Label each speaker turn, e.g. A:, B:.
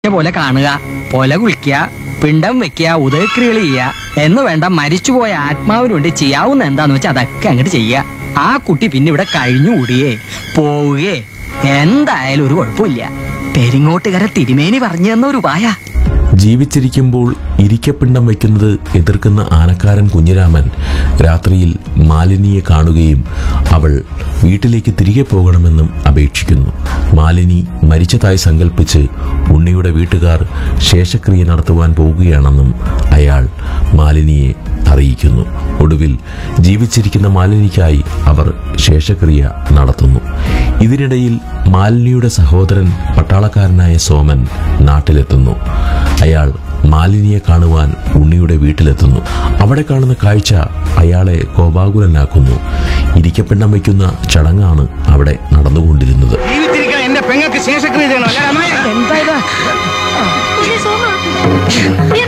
A: പോലെ കാണുക പൊല കുളിക്കുക പിണ്ടം വെക്കുക ഉദയക്രിയകൾ ചെയ്യുക എന്ന് വേണ്ട മരിച്ചുപോയ ആത്മാവിന് വേണ്ടി ചെയ്യാവുന്ന എന്താന്ന് വെച്ചാൽ അതൊക്കെ അങ്ങോട്ട് ചെയ്യുക ആ കുട്ടി പിന്നെ ഇവിടെ കഴിഞ്ഞുകൂടിയേ പോവുകയെ എന്തായാലും ഒരു കുഴപ്പമില്ല പെരിങ്ങോട്ടുകര തിരുമേനി പറഞ്ഞു തന്ന ഒരു ഉപായ
B: ജീവിച്ചിരിക്കുമ്പോൾ ഇരിക്കപ്പിണ്ടം വയ്ക്കുന്നത് എതിർക്കുന്ന ആനക്കാരൻ കുഞ്ഞിരാമൻ രാത്രിയിൽ മാലിനിയെ കാണുകയും അവൾ വീട്ടിലേക്ക് തിരികെ പോകണമെന്നും അപേക്ഷിക്കുന്നു മാലിനി മരിച്ചതായി സങ്കല്പിച്ച് ഉണ്ണിയുടെ വീട്ടുകാർ ശേഷക്രിയ നടത്തുവാൻ പോവുകയാണെന്നും അയാൾ മാലിനിയെ അറിയിക്കുന്നു ഒടുവിൽ ജീവിച്ചിരിക്കുന്ന മാലിനിക്കായി അവർ ശേഷക്രിയ നടത്തുന്നു ഇതിനിടയിൽ മാലിനിയുടെ സഹോദരൻ പട്ടാളക്കാരനായ സോമൻ നാട്ടിലെത്തുന്നു അയാൾ മാലിനിയെ കാണുവാൻ ഉണ്ണിയുടെ വീട്ടിലെത്തുന്നു അവിടെ കാണുന്ന കാഴ്ച അയാളെ കോപാകുലനാക്കുന്നു ഇരിക്കപ്പെണ്ണം വയ്ക്കുന്ന ചടങ്ങാണ് അവിടെ നടന്നുകൊണ്ടിരുന്നത്
C: ജീവിച്ചിരിക്കാൻ എന്റെ പെങ്ങൾക്ക് ശേഷക്രിയ ചെയ്യണം അല്ലേ രാമായ?
A: എന്താ
D: ഉണ്ണി സോമ